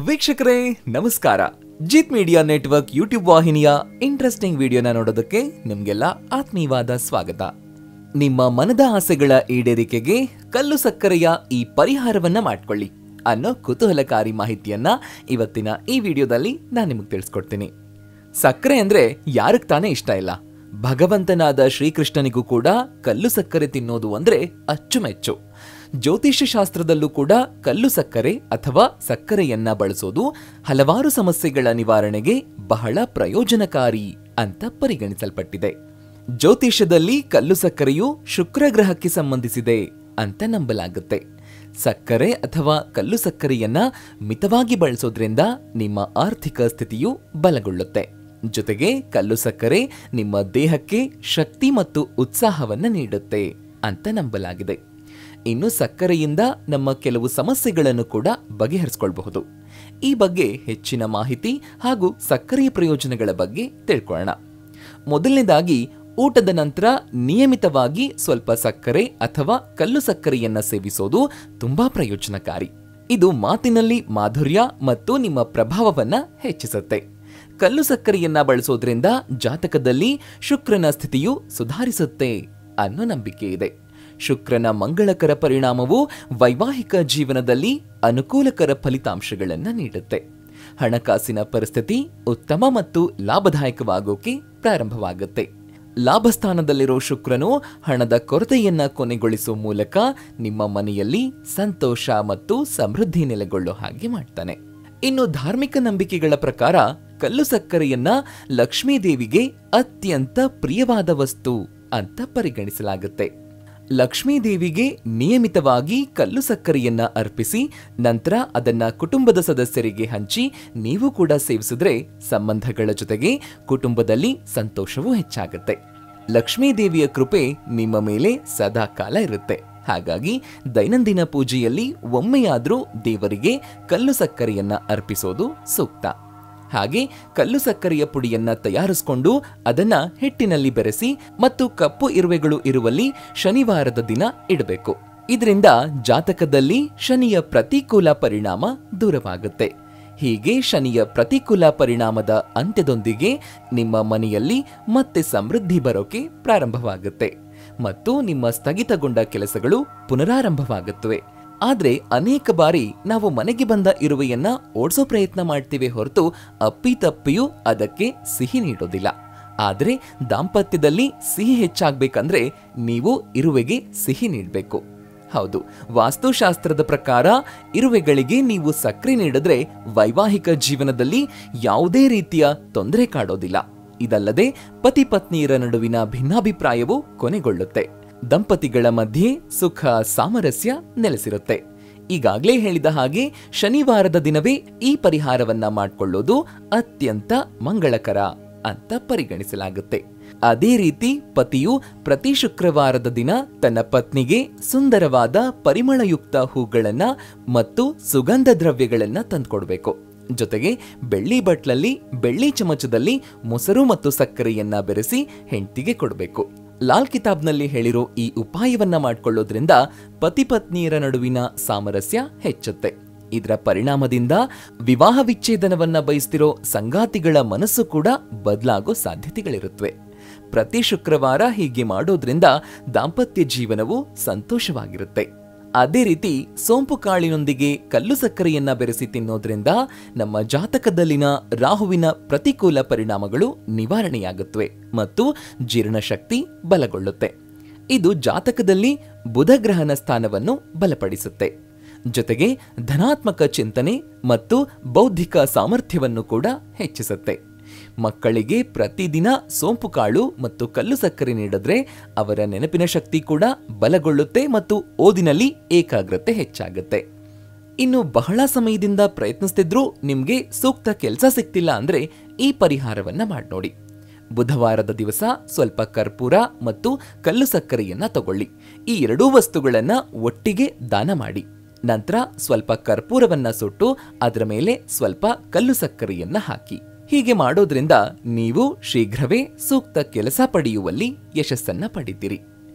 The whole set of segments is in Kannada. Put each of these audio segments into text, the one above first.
ವೀಕ್ಷಕರೇ ನಮಸ್ಕಾರ ಜಿತ್ ಮೀಡಿಯಾ ನೆಟ್ವರ್ಕ್ ಯೂಟ್ಯೂಬ್ ವಾಹಿನಿಯ ಇಂಟ್ರೆಸ್ಟಿಂಗ್ ವಿಡಿಯೋನ ನೋಡೋದಕ್ಕೆ ನಿಮ್ಗೆಲ್ಲ ಆತ್ಮೀಯವಾದ ಸ್ವಾಗತ ನಿಮ್ಮ ಮನದ ಆಸೆಗಳ ಈಡೇರಿಕೆಗೆ ಕಲ್ಲು ಸಕ್ಕರೆಯ ಈ ಪರಿಹಾರವನ್ನ ಮಾಡ್ಕೊಳ್ಳಿ ಅನ್ನೋ ಕುತೂಹಲಕಾರಿ ಮಾಹಿತಿಯನ್ನ ಇವತ್ತಿನ ಈ ವಿಡಿಯೋದಲ್ಲಿ ನಾನು ನಿಮಗೆ ತಿಳಿಸ್ಕೊಡ್ತೀನಿ ಸಕ್ಕರೆ ಅಂದ್ರೆ ಯಾರಿಗೆ ತಾನೇ ಇಷ್ಟ ಇಲ್ಲ ಭಗವಂತನಾದ ಶ್ರೀಕೃಷ್ಣನಿಗೂ ಕೂಡ ಕಲ್ಲು ಸಕ್ಕರೆ ತಿನ್ನೋದು ಅಂದ್ರೆ ಅಚ್ಚುಮೆಚ್ಚು ಜ್ಯೋತಿಷ್ಯ ಶಾಸ್ತ್ರದಲ್ಲೂ ಕೂಡ ಕಲ್ಲು ಸಕ್ಕರೆ ಅಥವಾ ಸಕ್ಕರೆಯನ್ನ ಬಳಸೋದು ಹಲವಾರು ಸಮಸ್ಯೆಗಳ ನಿವಾರಣೆಗೆ ಬಹಳ ಪ್ರಯೋಜನಕಾರಿ ಅಂತ ಪರಿಗಣಿಸಲ್ಪಟ್ಟಿದೆ ಜ್ಯೋತಿಷ್ಯದಲ್ಲಿ ಕಲ್ಲು ಸಕ್ಕರೆಯು ಶುಕ್ರ ಗ್ರಹಕ್ಕೆ ಸಂಬಂಧಿಸಿದೆ ಅಂತ ನಂಬಲಾಗುತ್ತೆ ಸಕ್ಕರೆ ಅಥವಾ ಕಲ್ಲು ಸಕ್ಕರೆಯನ್ನ ಮಿತವಾಗಿ ಬಳಸೋದ್ರಿಂದ ನಿಮ್ಮ ಆರ್ಥಿಕ ಸ್ಥಿತಿಯು ಬಲಗೊಳ್ಳುತ್ತೆ ಜೊತೆಗೆ ಕಲ್ಲು ಸಕ್ಕರೆ ನಿಮ್ಮ ದೇಹಕ್ಕೆ ಶಕ್ತಿ ಮತ್ತು ಉತ್ಸಾಹವನ್ನ ನೀಡುತ್ತೆ ಅಂತ ನಂಬಲಾಗಿದೆ ಇನ್ನು ಸಕ್ಕರೆಯಿಂದ ನಮ್ಮ ಕೆಲವು ಸಮಸ್ಯೆಗಳನ್ನು ಕೂಡ ಬಗೆಹರಿಸಿಕೊಳ್ಳಬಹುದು ಈ ಬಗ್ಗೆ ಹೆಚ್ಚಿನ ಮಾಹಿತಿ ಹಾಗೂ ಸಕ್ಕರೆಯ ಪ್ರಯೋಜನಗಳ ಬಗ್ಗೆ ತಿಳ್ಕೊಳ್ಳೋಣ ಮೊದಲನೇದಾಗಿ ಊಟದ ನಂತರ ನಿಯಮಿತವಾಗಿ ಸ್ವಲ್ಪ ಸಕ್ಕರೆ ಅಥವಾ ಕಲ್ಲು ಸಕ್ಕರೆಯನ್ನ ಸೇವಿಸೋದು ತುಂಬಾ ಪ್ರಯೋಜನಕಾರಿ ಇದು ಮಾತಿನಲ್ಲಿ ಮಾಧುರ್ಯ ಮತ್ತು ನಿಮ್ಮ ಪ್ರಭಾವವನ್ನ ಹೆಚ್ಚಿಸುತ್ತೆ ಕಲ್ಲು ಸಕ್ಕರೆಯನ್ನ ಬಳಸೋದ್ರಿಂದ ಜಾತಕದಲ್ಲಿ ಶುಕ್ರನ ಸ್ಥಿತಿಯು ಸುಧಾರಿಸುತ್ತೆ ಅನ್ನೋ ನಂಬಿಕೆ ಇದೆ ಶುಕ್ರನ ಮಂಗಳಕರ ಪರಿಣಾಮವು ವೈವಾಹಿಕ ಜೀವನದಲ್ಲಿ ಅನುಕೂಲಕರ ಫಲಿತಾಂಶಗಳನ್ನ ನೀಡುತ್ತೆ ಹಣಕಾಸಿನ ಪರಿಸ್ಥಿತಿ ಉತ್ತಮ ಮತ್ತು ಲಾಭದಾಯಕವಾಗೋಕೆ ಪ್ರಾರಂಭವಾಗುತ್ತೆ ಲಾಭಸ್ಥಾನದಲ್ಲಿರೋ ಶುಕ್ರನು ಹಣದ ಕೊರತೆಯನ್ನ ಕೊನೆಗೊಳಿಸುವ ಮೂಲಕ ನಿಮ್ಮ ಮನೆಯಲ್ಲಿ ಸಂತೋಷ ಮತ್ತು ಸಮೃದ್ಧಿ ನೆಲೆಗೊಳ್ಳೋ ಹಾಗೆ ಮಾಡ್ತಾನೆ ಇನ್ನು ಧಾರ್ಮಿಕ ನಂಬಿಕೆಗಳ ಪ್ರಕಾರ ಕಲ್ಲು ಸಕ್ಕರೆಯನ್ನ ಲಕ್ಷ್ಮೀ ದೇವಿಗೆ ಅತ್ಯಂತ ಪ್ರಿಯವಾದ ವಸ್ತು ಅಂತ ಪರಿಗಣಿಸಲಾಗುತ್ತೆ ಲಕ್ಷ್ಮೀ ದೇವಿಗೆ ನಿಯಮಿತವಾಗಿ ಕಲ್ಲು ಸಕ್ಕರೆಯನ್ನ ಅರ್ಪಿಸಿ ನಂತರ ಅದನ್ನ ಕುಟುಂಬದ ಸದಸ್ಯರಿಗೆ ಹಂಚಿ ನೀವು ಕೂಡ ಸೇವಿಸಿದ್ರೆ ಸಂಬಂಧಗಳ ಜೊತೆಗೆ ಕುಟುಂಬದಲ್ಲಿ ಸಂತೋಷವೂ ಹೆಚ್ಚಾಗುತ್ತೆ ಲಕ್ಷ್ಮೀ ದೇವಿಯ ಕೃಪೆ ನಿಮ್ಮ ಮೇಲೆ ಸದಾ ಕಾಲ ಇರುತ್ತೆ ಹಾಗಾಗಿ ದೈನಂದಿನ ಪೂಜೆಯಲ್ಲಿ ಒಮ್ಮೆಯಾದ್ರೂ ದೇವರಿಗೆ ಕಲ್ಲು ಸಕ್ಕರೆಯನ್ನ ಅರ್ಪಿಸೋದು ಸೂಕ್ತ ಹಾಗೆ ಕಲ್ಲು ಸಕ್ಕರೆಯ ಪುಡಿಯನ್ನ ತಯಾರಿಸಿಕೊಂಡು ಅದನ್ನ ಹಿಟ್ಟಿನಲ್ಲಿ ಬೆರೆಸಿ ಮತ್ತು ಕಪ್ಪು ಇರುವೆಗಳು ಇರುವಲ್ಲಿ ಶನಿವಾರದ ದಿನ ಇಡಬೇಕು ಇದರಿಂದ ಜಾತಕದಲ್ಲಿ ಶನಿಯ ಪ್ರತಿಕೂಲ ಪರಿಣಾಮ ದೂರವಾಗುತ್ತೆ ಹೀಗೆ ಶನಿಯ ಪ್ರತಿಕೂಲ ಪರಿಣಾಮದ ಅಂತ್ಯದೊಂದಿಗೆ ನಿಮ್ಮ ಮನೆಯಲ್ಲಿ ಮತ್ತೆ ಸಮೃದ್ಧಿ ಬರೋಕೆ ಪ್ರಾರಂಭವಾಗುತ್ತೆ ಮತ್ತು ನಿಮ್ಮ ಸ್ಥಗಿತಗೊಂಡ ಕೆಲಸಗಳು ಪುನರಾರಂಭವಾಗುತ್ತವೆ ಆದ್ರೆ ಅನೇಕ ಬಾರಿ ನಾವು ಮನೆಗೆ ಬಂದ ಇರುವೆಯನ್ನ ಓಡಿಸೋ ಪ್ರಯತ್ನ ಮಾಡ್ತೀವಿ ಹೊರತು ಅಪ್ಪಿತಪ್ಪಿಯೂ ಅದಕ್ಕೆ ಸಿಹಿ ನೀಡೋದಿಲ್ಲ ಆದ್ರೆ ದಾಂಪತ್ಯದಲ್ಲಿ ಸಿಹಿ ಹೆಚ್ಚಾಗ್ಬೇಕಂದ್ರೆ ನೀವು ಇರುವೆಗೆ ಸಿಹಿ ನೀಡಬೇಕು ಹೌದು ವಾಸ್ತುಶಾಸ್ತ್ರದ ಪ್ರಕಾರ ಇರುವೆಗಳಿಗೆ ನೀವು ಸಕ್ಕರೆ ನೀಡಿದ್ರೆ ವೈವಾಹಿಕ ಜೀವನದಲ್ಲಿ ಯಾವುದೇ ರೀತಿಯ ತೊಂದರೆ ಕಾಡೋದಿಲ್ಲ ಇದಲ್ಲದೆ ಪತಿ ಪತ್ನಿಯರ ನಡುವಿನ ಭಿನ್ನಾಭಿಪ್ರಾಯವು ಕೊನೆಗೊಳ್ಳುತ್ತೆ ದಂಪತಿಗಳ ಮಧ್ಯೆ ಸುಖ ಸಾಮರಸ್ಯ ನೆಲೆಸಿರುತ್ತೆ ಈಗಾಗಲೇ ಹೇಳಿದ ಹಾಗೆ ಶನಿವಾರದ ದಿನವೇ ಈ ಪರಿಹಾರವನ್ನ ಮಾಡಿಕೊಳ್ಳೋದು ಅತ್ಯಂತ ಮಂಗಳಕರ ಅಂತ ಪರಿಗಣಿಸಲಾಗುತ್ತೆ ಅದೇ ರೀತಿ ಪತಿಯು ಪ್ರತಿ ಶುಕ್ರವಾರದ ದಿನ ತನ್ನ ಪತ್ನಿಗೆ ಸುಂದರವಾದ ಪರಿಮಳಯುಕ್ತ ಹೂಗಳನ್ನ ಮತ್ತು ಸುಗಂಧ ದ್ರವ್ಯಗಳನ್ನ ತಂದ್ಕೊಡ್ಬೇಕು ಜೊತೆಗೆ ಬೆಳ್ಳಿ ಬಟ್ಲಲ್ಲಿ ಬೆಳ್ಳಿ ಚಮಚದಲ್ಲಿ ಮೊಸರು ಮತ್ತು ಸಕ್ಕರೆಯನ್ನ ಬೆರೆಸಿ ಹೆಂಡತಿಗೆ ಕೊಡಬೇಕು ಲಾಲ್ ಕಿತಾಬ್ನಲ್ಲಿ ಹೇಳಿರೋ ಈ ಉಪಾಯವನ್ನ ಮಾಡ್ಕೊಳ್ಳೋದ್ರಿಂದ ಪತಿ ಪತ್ನಿಯರ ನಡುವಿನ ಸಾಮರಸ್ಯ ಹೆಚ್ಚುತ್ತೆ ಇದರ ಪರಿಣಾಮದಿಂದ ವಿವಾಹ ವಿಚ್ಛೇದನವನ್ನ ಬಯಸ್ತಿರೋ ಸಂಗಾತಿಗಳ ಮನಸ್ಸು ಕೂಡ ಬದಲಾಗೋ ಸಾಧ್ಯತೆಗಳಿರುತ್ತವೆ ಪ್ರತಿ ಶುಕ್ರವಾರ ಹೀಗೆ ಮಾಡೋದ್ರಿಂದ ದಾಂಪತ್ಯ ಜೀವನವು ಸಂತೋಷವಾಗಿರುತ್ತೆ ಅದೇ ರೀತಿ ಸೋಂಪು ಕಾಳಿನೊಂದಿಗೆ ಕಲ್ಲು ಸಕ್ಕರೆಯನ್ನ ಬೆರೆಸಿ ತಿನ್ನೋದ್ರಿಂದ ನಮ್ಮ ಜಾತಕದಲ್ಲಿನ ರಾಹುವಿನ ಪ್ರತಿಕೂಲ ಪರಿಣಾಮಗಳು ನಿವಾರಣೆಯಾಗುತ್ತವೆ ಮತ್ತು ಜೀರ್ಣಶಕ್ತಿ ಬಲಗೊಳ್ಳುತ್ತೆ ಇದು ಜಾತಕದಲ್ಲಿ ಬುಧ ಗ್ರಹನ ಸ್ಥಾನವನ್ನು ಬಲಪಡಿಸುತ್ತೆ ಜೊತೆಗೆ ಧನಾತ್ಮಕ ಚಿಂತನೆ ಮತ್ತು ಬೌದ್ಧಿಕ ಸಾಮರ್ಥ್ಯವನ್ನು ಕೂಡ ಹೆಚ್ಚಿಸುತ್ತೆ ಮಕ್ಕಳಿಗೆ ಪ್ರತಿದಿನ ಸೋಂಪು ಕಾಳು ಮತ್ತು ಕಲ್ಲು ಸಕ್ಕರೆ ನೀಡಿದ್ರೆ ಅವರ ನೆನಪಿನ ಶಕ್ತಿ ಕೂಡ ಬಲಗೊಳ್ಳುತ್ತೆ ಮತ್ತು ಓದಿನಲ್ಲಿ ಏಕಾಗ್ರತೆ ಹೆಚ್ಚಾಗುತ್ತೆ ಇನ್ನು ಬಹಳ ಸಮಯದಿಂದ ಪ್ರಯತ್ನಿಸ್ತಿದ್ರೂ ನಿಮ್ಗೆ ಸೂಕ್ತ ಕೆಲಸ ಸಿಗ್ತಿಲ್ಲ ಅಂದ್ರೆ ಈ ಪರಿಹಾರವನ್ನ ಮಾಡಿ ಬುಧವಾರದ ದಿವಸ ಸ್ವಲ್ಪ ಕರ್ಪೂರ ಮತ್ತು ಕಲ್ಲು ಸಕ್ಕರೆಯನ್ನ ತಗೊಳ್ಳಿ ಈ ಎರಡೂ ವಸ್ತುಗಳನ್ನ ಒಟ್ಟಿಗೆ ದಾನ ಮಾಡಿ ನಂತರ ಸ್ವಲ್ಪ ಕರ್ಪೂರವನ್ನ ಸುಟ್ಟು ಅದರ ಮೇಲೆ ಸ್ವಲ್ಪ ಕಲ್ಲು ಸಕ್ಕರೆಯನ್ನ ಹಾಕಿ ಹೀಗೆ ಮಾಡೋದ್ರಿಂದ ನೀವು ಶೀಘ್ರವೇ ಸೂಕ್ತ ಕೆಲಸ ಪಡೆಯುವಲ್ಲಿ ಯಶಸ್ಸನ್ನ ಪಡಿತೀರಿ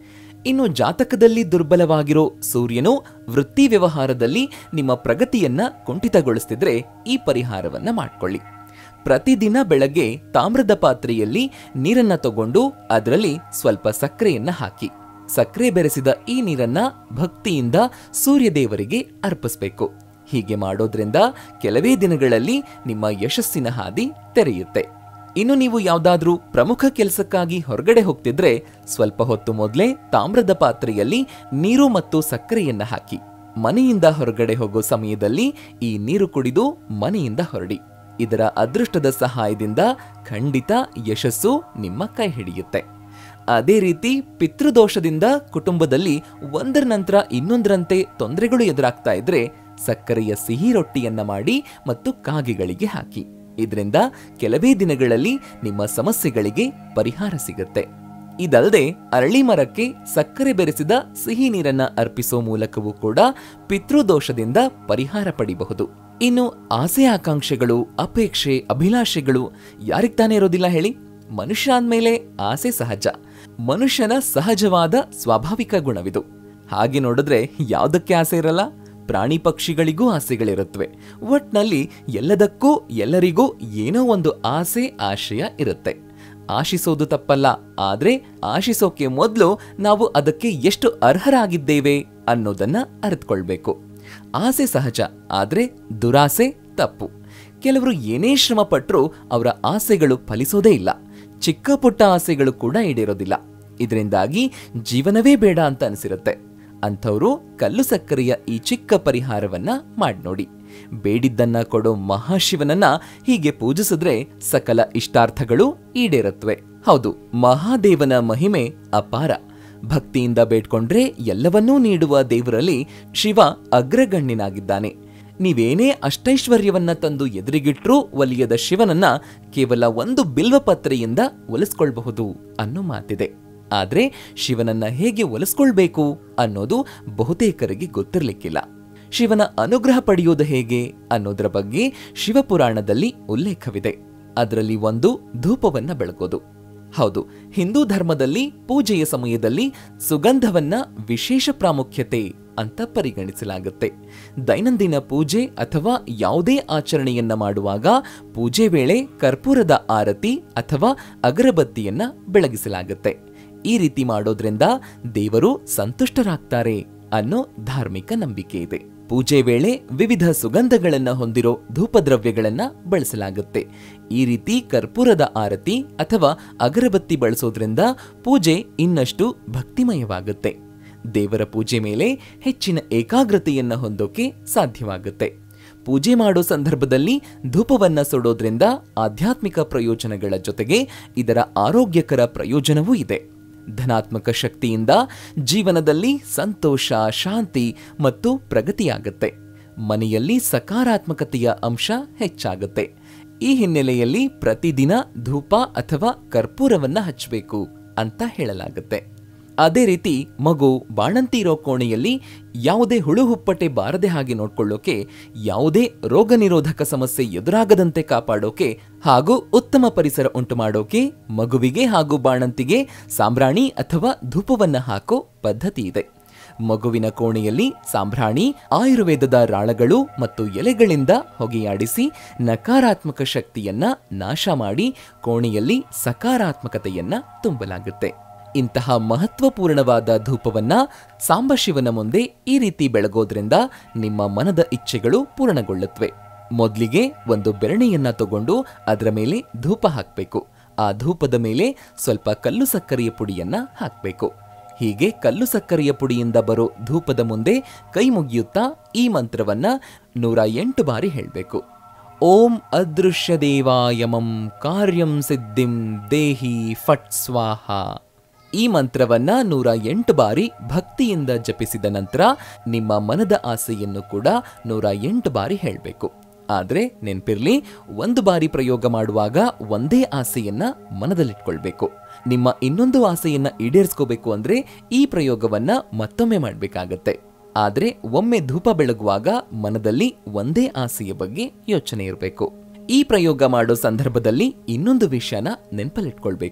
ಇನ್ನು ಜಾತಕದಲ್ಲಿ ದುರ್ಬಲವಾಗಿರೋ ಸೂರ್ಯನು ವೃತ್ತಿ ವ್ಯವಹಾರದಲ್ಲಿ ನಿಮ್ಮ ಪ್ರಗತಿಯನ್ನ ಕುಂಠಿತಗೊಳಿಸ್ತಿದ್ರೆ ಈ ಪರಿಹಾರವನ್ನ ಮಾಡ್ಕೊಳ್ಳಿ ಪ್ರತಿದಿನ ಬೆಳಗ್ಗೆ ತಾಮ್ರದ ಪಾತ್ರೆಯಲ್ಲಿ ನೀರನ್ನ ತಗೊಂಡು ಅದರಲ್ಲಿ ಸ್ವಲ್ಪ ಸಕ್ಕರೆಯನ್ನ ಹಾಕಿ ಸಕ್ಕರೆ ಬೆರೆಸಿದ ಈ ನೀರನ್ನ ಭಕ್ತಿಯಿಂದ ಸೂರ್ಯದೇವರಿಗೆ ಅರ್ಪಿಸಬೇಕು ಹೀಗೆ ಮಾಡೋದ್ರಿಂದ ಕೆಲವೇ ದಿನಗಳಲ್ಲಿ ನಿಮ್ಮ ಯಶಸ್ಸಿನ ಹಾದಿ ತೆರೆಯುತ್ತೆ ಇನ್ನು ನೀವು ಯಾವ್ದಾದ್ರೂ ಪ್ರಮುಖ ಕೆಲಸಕ್ಕಾಗಿ ಹೊರಗಡೆ ಹೋಗ್ತಿದ್ರೆ ಸ್ವಲ್ಪ ಹೊತ್ತು ಮೊದಲೇ ತಾಮ್ರದ ಪಾತ್ರೆಯಲ್ಲಿ ನೀರು ಮತ್ತು ಸಕ್ಕರೆಯನ್ನ ಹಾಕಿ ಮನೆಯಿಂದ ಹೊರಗಡೆ ಹೋಗೋ ಸಮಯದಲ್ಲಿ ಈ ನೀರು ಕುಡಿದು ಮನೆಯಿಂದ ಹೊರಡಿ ಇದರ ಅದೃಷ್ಟದ ಸಹಾಯದಿಂದ ಖಂಡಿತ ಯಶಸ್ಸು ನಿಮ್ಮ ಕೈ ಹಿಡಿಯುತ್ತೆ ಅದೇ ರೀತಿ ಪಿತೃದೋಷದಿಂದ ಕುಟುಂಬದಲ್ಲಿ ಒಂದರ ನಂತರ ಇನ್ನೊಂದರಂತೆ ತೊಂದರೆಗಳು ಎದುರಾಗ್ತಾ ಇದ್ರೆ ಸಕ್ಕರೆಯ ಸಿಹಿ ರೊಟ್ಟಿಯನ್ನ ಮಾಡಿ ಮತ್ತು ಕಾಗೆಗಳಿಗೆ ಹಾಕಿ ಇದರಿಂದ ಕೆಲವೇ ದಿನಗಳಲ್ಲಿ ನಿಮ್ಮ ಸಮಸ್ಯೆಗಳಿಗೆ ಪರಿಹಾರ ಸಿಗುತ್ತೆ ಇದಲ್ಲದೆ ಅರಳಿ ಮರಕ್ಕೆ ಸಕ್ಕರೆ ಬೆರೆಸಿದ ಸಿಹಿ ನೀರನ್ನ ಅರ್ಪಿಸೋ ಮೂಲಕವೂ ಕೂಡ ಪಿತೃದೋಷದಿಂದ ಪರಿಹಾರ ಪಡಿಬಹುದು ಇನ್ನು ಆಸೆ ಆಕಾಂಕ್ಷೆಗಳು ಅಪೇಕ್ಷೆ ಅಭಿಲಾಷೆಗಳು ಯಾರಿಗ್ ತಾನೇ ಇರೋದಿಲ್ಲ ಹೇಳಿ ಮನುಷ್ಯ ಅಂದ್ಮೇಲೆ ಆಸೆ ಸಹಜ ಮನುಷ್ಯನ ಸಹಜವಾದ ಸ್ವಾಭಾವಿಕ ಗುಣವಿದು ಹಾಗೆ ನೋಡಿದ್ರೆ ಯಾವುದಕ್ಕೆ ಆಸೆ ಇರಲ್ಲ ಪ್ರಾಣಿ ಪಕ್ಷಿಗಳಿಗೂ ಆಸೆಗಳಿರುತ್ತವೆ ಒಟ್ನಲ್ಲಿ ಎಲ್ಲದಕ್ಕೂ ಎಲ್ಲರಿಗೂ ಏನೋ ಒಂದು ಆಸೆ ಆಶಯ ಇರುತ್ತೆ ಆಶಿಸೋದು ತಪ್ಪಲ್ಲ ಆದ್ರೆ ಆಶಿಸೋಕೆ ಮೊದಲು ನಾವು ಅದಕ್ಕೆ ಎಷ್ಟು ಅರ್ಹರಾಗಿದ್ದೇವೆ ಅನ್ನೋದನ್ನ ಅರಿತುಕೊಳ್ಬೇಕು ಆಸೆ ಸಹಜ ಆದ್ರೆ ದುರಾಸೆ ತಪ್ಪು ಕೆಲವರು ಏನೇ ಶ್ರಮ ಪಟ್ಟರೂ ಅವರ ಆಸೆಗಳು ಫಲಿಸೋದೇ ಇಲ್ಲ ಚಿಕ್ಕ ಪುಟ್ಟ ಆಸೆಗಳು ಕೂಡ ಈಡೇರೋದಿಲ್ಲ ಇದರಿಂದಾಗಿ ಜೀವನವೇ ಬೇಡ ಅಂತ ಅನಿಸಿರುತ್ತೆ ಅಂಥವ್ರು ಕಲ್ಲು ಸಕ್ಕರೆಯ ಈ ಚಿಕ್ಕ ಪರಿಹಾರವನ್ನ ಮಾಡಿ ನೋಡಿ ಬೇಡಿದ್ದನ್ನ ಕೊಡೋ ಮಹಾಶಿವನನ್ನ ಹೀಗೆ ಪೂಜಿಸಿದ್ರೆ ಸಕಲ ಇಷ್ಟಾರ್ಥಗಳು ಈಡೇರತ್ವೆ ಹೌದು ಮಹಾದೇವನ ಮಹಿಮೆ ಅಪಾರ ಭಕ್ತಿಯಿಂದ ಬೇಡ್ಕೊಂಡ್ರೆ ಎಲ್ಲವನ್ನೂ ನೀಡುವ ದೇವರಲ್ಲಿ ಶಿವ ಅಗ್ರಗಣ್ಯನಾಗಿದ್ದಾನೆ ನೀವೇನೇ ಅಷ್ಟೈಶ್ವರ್ಯವನ್ನ ತಂದು ಎದುರಿಗಿಟ್ರೂ ಒಲಿಯದ ಶಿವನನ್ನ ಕೇವಲ ಒಂದು ಬಿಲ್ವಪತ್ರೆಯಿಂದ ಒಲಿಸ್ಕೊಳ್ಬಹುದು ಅನ್ನೋ ಮಾತಿದೆ ಆದ್ರೆ ಶಿವನನ್ನ ಹೇಗೆ ಒಲಿಸ್ಕೊಳ್ಬೇಕು ಅನ್ನೋದು ಬಹುತೇಕರಿಗೆ ಗೊತ್ತಿರ್ಲಿಕ್ಕಿಲ್ಲ ಶಿವನ ಅನುಗ್ರಹ ಪಡೆಯೋದು ಹೇಗೆ ಅನ್ನೋದರ ಬಗ್ಗೆ ಶಿವಪುರಾಣದಲ್ಲಿ ಉಲ್ಲೇಖವಿದೆ ಅದರಲ್ಲಿ ಒಂದು ಧೂಪವನ್ನ ಬೆಳಗೋದು ಹೌದು ಹಿಂದೂ ಧರ್ಮದಲ್ಲಿ ಪೂಜೆಯ ಸಮಯದಲ್ಲಿ ಸುಗಂಧವನ್ನ ವಿಶೇಷ ಪ್ರಾಮುಖ್ಯತೆ ಅಂತ ಪರಿಗಣಿಸಲಾಗುತ್ತೆ ದೈನಂದಿನ ಪೂಜೆ ಅಥವಾ ಯಾವುದೇ ಆಚರಣೆಯನ್ನ ಮಾಡುವಾಗ ಪೂಜೆ ವೇಳೆ ಕರ್ಪೂರದ ಆರತಿ ಅಥವಾ ಅಗರಬತ್ತಿಯನ್ನ ಬೆಳಗಿಸಲಾಗುತ್ತೆ ಈ ರೀತಿ ಮಾಡೋದ್ರಿಂದ ದೇವರು ಸಂತುಷ್ಟರಾಗ್ತಾರೆ ಅನ್ನೋ ಧಾರ್ಮಿಕ ನಂಬಿಕೆ ಇದೆ ಪೂಜೆ ವೇಳೆ ವಿವಿಧ ಸುಗಂಧಗಳನ್ನ ಹೊಂದಿರೋ ಧೂಪದ್ರವ್ಯಗಳನ್ನ ಬಳಸಲಾಗುತ್ತೆ ಈ ರೀತಿ ಕರ್ಪೂರದ ಆರತಿ ಅಥವಾ ಅಗರಬತ್ತಿ ಬಳಸೋದ್ರಿಂದ ಪೂಜೆ ಇನ್ನಷ್ಟು ಭಕ್ತಿಮಯವಾಗುತ್ತೆ ದೇವರ ಪೂಜೆ ಮೇಲೆ ಹೆಚ್ಚಿನ ಏಕಾಗ್ರತೆಯನ್ನ ಹೊಂದೋಕೆ ಸಾಧ್ಯವಾಗುತ್ತೆ ಪೂಜೆ ಮಾಡೋ ಸಂದರ್ಭದಲ್ಲಿ ಧೂಪವನ್ನ ಸುಡೋದ್ರಿಂದ ಆಧ್ಯಾತ್ಮಿಕ ಪ್ರಯೋಜನಗಳ ಜೊತೆಗೆ ಇದರ ಆರೋಗ್ಯಕರ ಪ್ರಯೋಜನವೂ ಇದೆ ಧನಾತ್ಮಕ ಶಕ್ತಿಯಿಂದ ಜೀವನದಲ್ಲಿ ಸಂತೋಷ ಶಾಂತಿ ಮತ್ತು ಪ್ರಗತಿಯಾಗುತ್ತೆ ಮನೆಯಲ್ಲಿ ಸಕಾರಾತ್ಮಕತೆಯ ಅಂಶ ಹೆಚ್ಚಾಗುತ್ತೆ ಈ ಹಿನ್ನೆಲೆಯಲ್ಲಿ ಪ್ರತಿದಿನ ಧೂಪ ಅಥವಾ ಕರ್ಪೂರವನ್ನ ಹಚ್ಚಬೇಕು ಅಂತ ಹೇಳಲಾಗುತ್ತೆ ಅದೇ ರೀತಿ ಮಗು ಬಾಣಂತಿ ಇರೋ ಕೋಣೆಯಲ್ಲಿ ಯಾವುದೇ ಹುಳು ಹುಪ್ಪಟೆ ಬಾರದೆ ಹಾಗೆ ನೋಡ್ಕೊಳ್ಳೋಕೆ ಯಾವುದೇ ರೋಗ ನಿರೋಧಕ ಸಮಸ್ಯೆ ಎದುರಾಗದಂತೆ ಕಾಪಾಡೋಕೆ ಹಾಗೂ ಉತ್ತಮ ಪರಿಸರ ಉಂಟು ಮಾಡೋಕೆ ಮಗುವಿಗೆ ಹಾಗೂ ಬಾಣಂತಿಗೆ ಸಾಂಬ್ರಾಣಿ ಅಥವಾ ಧೂಪವನ್ನ ಹಾಕೋ ಪದ್ಧತಿ ಇದೆ ಮಗುವಿನ ಕೋಣೆಯಲ್ಲಿ ಸಾಂಬ್ರಾಣಿ ಆಯುರ್ವೇದದ ರಾಳಗಳು ಮತ್ತು ಎಲೆಗಳಿಂದ ಹೊಗೆಯಾಡಿಸಿ ನಕಾರಾತ್ಮಕ ಶಕ್ತಿಯನ್ನ ನಾಶ ಮಾಡಿ ಕೋಣೆಯಲ್ಲಿ ಸಕಾರಾತ್ಮಕತೆಯನ್ನ ತುಂಬಲಾಗುತ್ತೆ ಇಂತಹ ಮಹತ್ವಪೂರ್ಣವಾದ ಧೂಪವನ್ನ ಸಾಂಬಶಿವನ ಮುಂದೆ ಈ ರೀತಿ ಬೆಳಗೋದ್ರಿಂದ ನಿಮ್ಮ ಮನದ ಇಚ್ಛೆಗಳು ಪೂರ್ಣಗೊಳ್ಳುತ್ತವೆ ಮೊದಲಿಗೆ ಒಂದು ಬೆರಣೆಯನ್ನ ತಗೊಂಡು ಅದರ ಮೇಲೆ ಧೂಪ ಹಾಕಬೇಕು ಆ ಧೂಪದ ಮೇಲೆ ಸ್ವಲ್ಪ ಕಲ್ಲು ಸಕ್ಕರೆಯ ಪುಡಿಯನ್ನ ಹಾಕಬೇಕು ಹೀಗೆ ಕಲ್ಲು ಸಕ್ಕರೆಯ ಪುಡಿಯಿಂದ ಬರೋ ಧೂಪದ ಮುಂದೆ ಕೈ ಮುಗಿಯುತ್ತಾ ಈ ಮಂತ್ರವನ್ನ ನೂರ ಎಂಟು ಬಾರಿ ಹೇಳಬೇಕು ಓಂ ಅದೃಶ್ಯ ದೇವಾಯಮಂ ಕಾರ್ಯಂ ಸಿದ್ಧಿಂ ದೇಹಿ ಫಟ್ ಸ್ವಾಹ ಈ ಮಂತ್ರವನ್ನ ನೂರ ಎಂಟು ಬಾರಿ ಭಕ್ತಿಯಿಂದ ಜಪಿಸಿದ ನಂತರ ನಿಮ್ಮ ಮನದ ಆಸೆಯನ್ನು ಕೂಡ ನೂರ ಎಂಟು ಬಾರಿ ಹೇಳಬೇಕು ಆದ್ರೆ ನೆನ್ಪಿರ್ಲಿ ಒಂದು ಬಾರಿ ಪ್ರಯೋಗ ಮಾಡುವಾಗ ಒಂದೇ ಆಸೆಯನ್ನ ಮನದಲ್ಲಿಟ್ಕೊಳ್ಬೇಕು ನಿಮ್ಮ ಇನ್ನೊಂದು ಆಸೆಯನ್ನ ಈಡೇರಿಸ್ಕೋಬೇಕು ಅಂದ್ರೆ ಈ ಪ್ರಯೋಗವನ್ನ ಮತ್ತೊಮ್ಮೆ ಮಾಡ್ಬೇಕಾಗತ್ತೆ ಆದ್ರೆ ಒಮ್ಮೆ ಧೂಪ ಬೆಳಗುವಾಗ ಮನದಲ್ಲಿ ಒಂದೇ ಆಸೆಯ ಬಗ್ಗೆ ಯೋಚನೆ ಇರಬೇಕು ಈ ಪ್ರಯೋಗ ಮಾಡೋ ಸಂದರ್ಭದಲ್ಲಿ ಇನ್ನೊಂದು ವಿಷಯನ ನೆನಪಲ್ಲಿಟ್ಕೊಳ್ಬೇಕು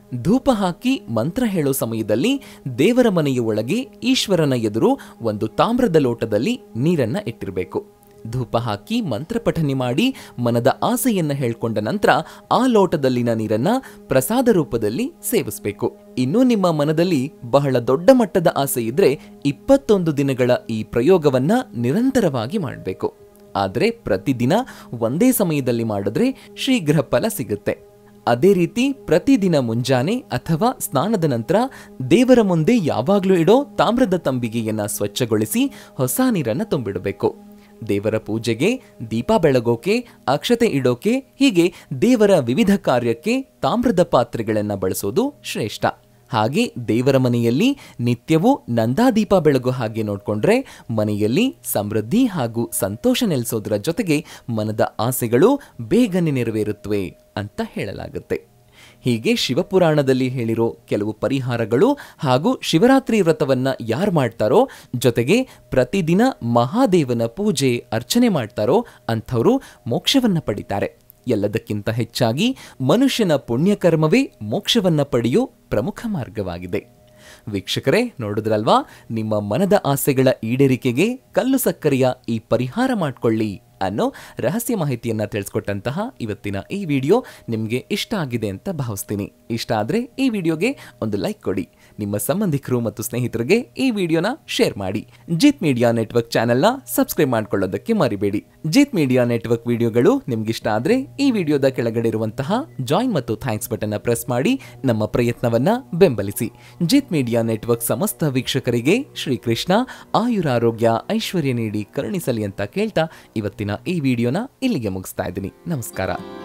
ಧೂಪ ಹಾಕಿ ಮಂತ್ರ ಹೇಳೋ ಸಮಯದಲ್ಲಿ ದೇವರ ಮನೆಯ ಒಳಗೆ ಈಶ್ವರನ ಎದುರು ಒಂದು ತಾಮ್ರದ ಲೋಟದಲ್ಲಿ ನೀರನ್ನ ಇಟ್ಟಿರಬೇಕು ಧೂಪ ಹಾಕಿ ಮಂತ್ರ ಪಠನೆ ಮಾಡಿ ಮನದ ಆಸೆಯನ್ನ ಹೇಳ್ಕೊಂಡ ನಂತರ ಆ ಲೋಟದಲ್ಲಿನ ನೀರನ್ನ ಪ್ರಸಾದ ರೂಪದಲ್ಲಿ ಸೇವಿಸಬೇಕು ಇನ್ನು ನಿಮ್ಮ ಮನದಲ್ಲಿ ಬಹಳ ದೊಡ್ಡ ಮಟ್ಟದ ಆಸೆ ಇದ್ರೆ ಇಪ್ಪತ್ತೊಂದು ದಿನಗಳ ಈ ಪ್ರಯೋಗವನ್ನ ನಿರಂತರವಾಗಿ ಮಾಡಬೇಕು ಆದರೆ ಪ್ರತಿದಿನ ಒಂದೇ ಸಮಯದಲ್ಲಿ ಮಾಡಿದ್ರೆ ಶೀಘ್ರ ಫಲ ಸಿಗುತ್ತೆ ಅದೇ ರೀತಿ ಪ್ರತಿದಿನ ಮುಂಜಾನೆ ಅಥವಾ ಸ್ನಾನದ ನಂತರ ದೇವರ ಮುಂದೆ ಯಾವಾಗ್ಲೂ ಇಡೋ ತಾಮ್ರದ ತಂಬಿಗೆಯನ್ನ ಸ್ವಚ್ಛಗೊಳಿಸಿ ಹೊಸ ನೀರನ್ನ ತುಂಬಿಡಬೇಕು ದೇವರ ಪೂಜೆಗೆ ದೀಪ ಬೆಳಗೋಕೆ ಅಕ್ಷತೆ ಇಡೋಕೆ ಹೀಗೆ ದೇವರ ವಿವಿಧ ಕಾರ್ಯಕ್ಕೆ ತಾಮ್ರದ ಪಾತ್ರೆಗಳನ್ನ ಬಳಸೋದು ಶ್ರೇಷ್ಠ ಹಾಗೆ ದೇವರ ಮನೆಯಲ್ಲಿ ನಿತ್ಯವೂ ನಂದಾದೀಪ ಬೆಳಗೋ ಹಾಗೆ ನೋಡ್ಕೊಂಡ್ರೆ ಮನೆಯಲ್ಲಿ ಸಮೃದ್ಧಿ ಹಾಗೂ ಸಂತೋಷ ನೆಲೆಸೋದ್ರ ಜೊತೆಗೆ ಮನದ ಆಸೆಗಳು ಬೇಗನೆ ನೆರವೇರುತ್ತವೆ ಅಂತ ಹೇಳಲಾಗುತ್ತೆ ಹೀಗೆ ಶಿವಪುರಾಣದಲ್ಲಿ ಹೇಳಿರೋ ಕೆಲವು ಪರಿಹಾರಗಳು ಹಾಗೂ ಶಿವರಾತ್ರಿ ವ್ರತವನ್ನ ಯಾರು ಮಾಡ್ತಾರೋ ಜೊತೆಗೆ ಪ್ರತಿದಿನ ಮಹಾದೇವನ ಪೂಜೆ ಅರ್ಚನೆ ಮಾಡ್ತಾರೋ ಅಂಥವರು ಮೋಕ್ಷವನ್ನ ಪಡಿತಾರೆ ಎಲ್ಲದಕ್ಕಿಂತ ಹೆಚ್ಚಾಗಿ ಮನುಷ್ಯನ ಪುಣ್ಯಕರ್ಮವೇ ಮೋಕ್ಷವನ್ನ ಪಡೆಯೋ ಪ್ರಮುಖ ಮಾರ್ಗವಾಗಿದೆ ವೀಕ್ಷಕರೇ ನೋಡಿದ್ರಲ್ವಾ ನಿಮ್ಮ ಮನದ ಆಸೆಗಳ ಈಡೇರಿಕೆಗೆ ಕಲ್ಲು ಸಕ್ಕರೆಯ ಈ ಪರಿಹಾರ ಮಾಡ್ಕೊಳ್ಳಿ ಅನ್ನೋ ರಹಸ್ಯ ಮಾಹಿತಿಯನ್ನ ತಿಳಿಸ್ಕೊಟ್ಟಂತಹ ಇವತ್ತಿನ ಈ ವಿಡಿಯೋ ನಿಮಗೆ ಇಷ್ಟ ಆಗಿದೆ ಅಂತ ಭಾವಿಸ್ತೀನಿ ಇಷ್ಟ ಆದ್ರೆ ಈ ವಿಡಿಯೋಗೆ ಒಂದು ಲೈಕ್ ಕೊಡಿ ನಿಮ್ಮ ಸಂಬಂಧಿಕರು ಮತ್ತು ಸ್ನೇಹಿತರಿಗೆ ಈ ವಿಡಿಯೋನ ಶೇರ್ ಮಾಡಿ ಜಿತ್ ಮೀಡಿಯಾ ನೆಟ್ವರ್ಕ್ ಚಾನೆಲ್ನ ಸಬ್ಸ್ಕ್ರೈಬ್ ಮಾಡ್ಕೊಳ್ಳೋದಕ್ಕೆ ಮರಿಬೇಡಿ ಜಿತ್ ಮೀಡಿಯಾ ನೆಟ್ವರ್ಕ್ ವಿಡಿಯೋಗಳು ನಿಮ್ಗಿಷ್ಟ ಆದ್ರೆ ಈ ವಿಡಿಯೋದ ಕೆಳಗಡೆ ಇರುವಂತಹ ಜಾಯಿನ್ ಮತ್ತು ಥ್ಯಾಂಕ್ಸ್ ಬಟನ್ ಪ್ರೆಸ್ ಮಾಡಿ ನಮ್ಮ ಪ್ರಯತ್ನವನ್ನ ಬೆಂಬಲಿಸಿ ಜಿತ್ ಮೀಡಿಯಾ ನೆಟ್ವರ್ಕ್ ಸಮಸ್ತ ವೀಕ್ಷಕರಿಗೆ ಶ್ರೀಕೃಷ್ಣ ಆಯುರಾರೋಗ್ಯ ಐಶ್ವರ್ಯ ನೀಡಿ ಕರುಣಿಸಲಿ ಅಂತ ಕೇಳ್ತಾ ಇವತ್ತಿನ ಈ ವಿಡಿಯೋನ ಇಲ್ಲಿಗೆ ಮುಗಿಸ್ತಾ ಇದ್ದೀನಿ ನಮಸ್ಕಾರ